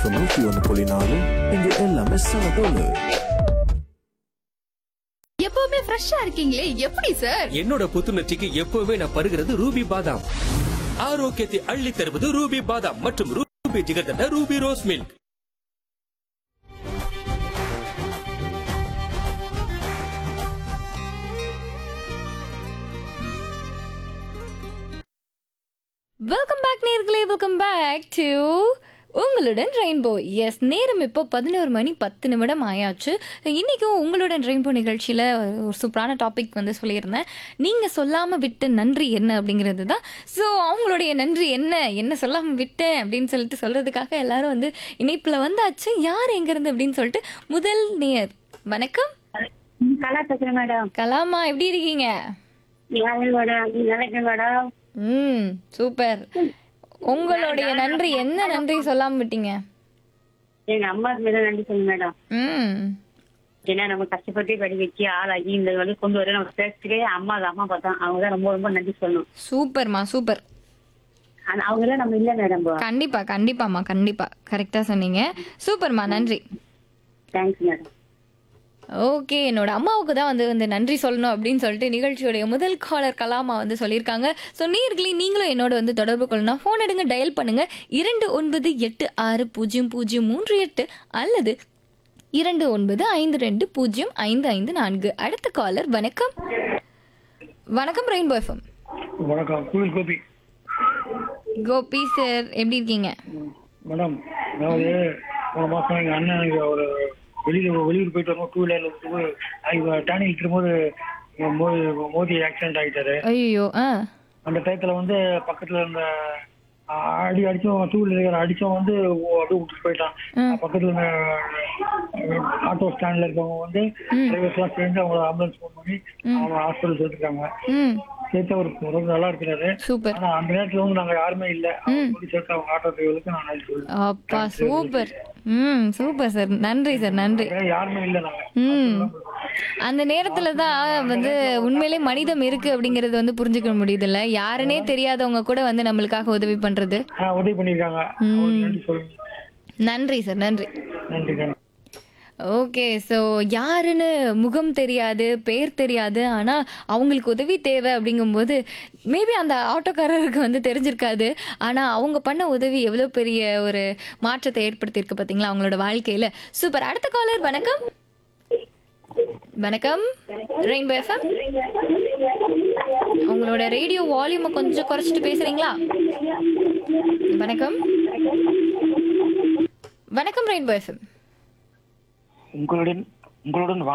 FM நூற்றி ஒன்று புள்ளி நாலு இங்கே எல்லாமே செம தோலு எப்பவுமே ஃப்ரெஷ்ஷா இருக்கீங்களே எப்படி சார் என்னோட புத்துணர்ச்சிக்கு எப்பவுமே நான் பருகிறது ரூபி பாதாம் ஆரோக்கியத்தை அள்ளி தருவது ரூபி பாதாம் மற்றும் Ruby jigarthanda Ruby rose milk welcome back நேர்களே வெல்கம் பேக் டு உங்களுடன் ரெயின்போ எஸ் நேரம் இப்போ பதினோரு மணி பத்து நிமிடம் ஆயாச்சு இன்றைக்கும் உங்களுடன் ரெயின்போ நிகழ்ச்சியில் ஒரு சூப்பரான டாபிக் வந்து சொல்லியிருந்தேன் நீங்கள் சொல்லாமல் விட்ட நன்றி என்ன அப்படிங்கிறது தான் ஸோ அவங்களுடைய நன்றி என்ன என்ன சொல்லாமல் விட்டேன் அப்படின்னு சொல்லிட்டு சொல்கிறதுக்காக எல்லாரும் வந்து இணைப்பில் வந்தாச்சு யார் எங்கேருந்து அப்படின்னு சொல்லிட்டு முதல் நேர் வணக்கம் கலா பேசுறேன் மேடம் கலாமா எப்படி இருக்கீங்க யாரு மேடம் நல்லா இருக்கேன் மேடம் ம் சூப்பர் உங்களுடைய நன்றி என்ன நன்றி சொல்லாமல் விட்டீங்க எங்க அம்மாவுக்கு மேல நன்றி சொல்லுங்க மேடம் ம் ஏன்னா நம்ம கஷ்டப்பட்டு படி வச்சு ஆளாகி இந்த வழி கொண்டு வர நம்ம பேசுறதுக்கே அம்மா அம்மா பார்த்தோம் அவங்க தான் ரொம்ப ரொம்ப நன்றி சொல்லணும் சூப்பர்மா சூப்பர் ஆனா அவங்க எல்லாம் நம்ம இல்ல மேடம் கண்டிப்பா கண்டிப்பாம்மா கண்டிப்பா கரெக்டா சொன்னீங்க சூப்பர்மா நன்றி தேங்க்ஸ் மேடம் ஓகே என்னோட அம்மாவுக்கு தான் வந்து வந்து நன்றி சொல்லணும் அப்படின்னு சொல்லிட்டு நிகழ்ச்சியுடைய முதல் காலர் கலாமா வந்து சொல்லியிருக்காங்க ஸோ நீர்களே நீங்களும் என்னோட வந்து தொடர்பு கொள்ளணும் ஃபோன் எடுங்க டயல் பண்ணுங்க இரண்டு ஒன்பது எட்டு ஆறு பூஜ்ஜியம் பூஜ்ஜியம் மூன்று எட்டு அல்லது இரண்டு ஒன்பது ஐந்து ரெண்டு பூஜ்ஜியம் ஐந்து ஐந்து நான்கு அடுத்த காலர் வணக்கம் வணக்கம் ரெயின்போ எஃப்எம் வணக்கம் கோவில் கோபி கோபி சார் எப்படி இருக்கீங்க மேடம் அதாவது போன மாசம் எங்க அண்ணன் இங்க ஒரு வெளியில வெளியூர் போயிட்டு வரும்போது டூ வீலர்ல வந்து டேனி நிற்கும் போது மோதி மோதி ஆக்சிடென்ட் ஆகிட்டாரு ஐயோ ஆ அந்த டயத்துல வந்து பக்கத்துல இருந்த ஆ, அடி அடிச்சோம் டூ வீலர் அடிச்சோம் வந்து ஓ- அப்படியே விட்டுட்டு போயிட்டான் பக்கத்துல இருந்த ஆட்டோ ஸ்டாண்ட்ல இருக்கவங்க வந்து டிரைவர்ஸ் எல்லாம் சேர்ந்து அவங்கள ஆம்புலன்ஸ் ஃபோன் பண்ணி அவங்க ஹாஸ்பிட்டல் சேர்த்துருக்காங்க ம் சேர்த்து அவர் ரொம்ப நல்லா இருக்கிறாரு சூப்பர் ஆனா அந்த நேரத்துல வந்து நாங்க யாருமே இல்ல அவங்க சொல்லி சேர்த்து அவங்க ஆட்டோ டிரைவருக்கு நான் நன்றி சொல்லுவேன் அப்பா சூப்பர் ம் சூப்பர் சார் நன்றி சார் நன்றி வேற யாருமே இல்ல நாங்க ம் அந்த நேரத்துல தான் வந்து உண்மையிலே மனிதம் இருக்கு அப்படிங்கறது வந்து புரிஞ்சுக்க முடியுதுல்ல யாருனே தெரியாதவங்க கூட வந்து நம்மளுக்காக உதவி பண்றது ஆ, உதவி பண்ணிருக்காங்க அவங்களுக்கு நன்றி சொல்லுங்க நன்றி சார் நன்றி நன்றி நன்றி ஓகே ஸோ யாருன்னு முகம் தெரியாது பேர் தெரியாது ஆனால் அவங்களுக்கு உதவி தேவை அப்படிங்கும்போது மேபி அந்த ஆட்டோக்காரருக்கு வந்து தெரிஞ்சிருக்காது ஆனால் அவங்க பண்ண உதவி எவ்வளோ பெரிய ஒரு மாற்றத்தை ஏற்படுத்தியிருக்கு பார்த்தீங்களா அவங்களோட வாழ்க்கையில் சூப்பர் அடுத்த காலர் வணக்கம் வணக்கம் ரெயின்போ எஃப்எம் உங்களோட ரேடியோ வால்யூமை கொஞ்சம் குறைச்சிட்டு பேசுறீங்களா வணக்கம் வணக்கம் ரெயின்போ எஃப்எம் உங்களுடன் உங்களுடன்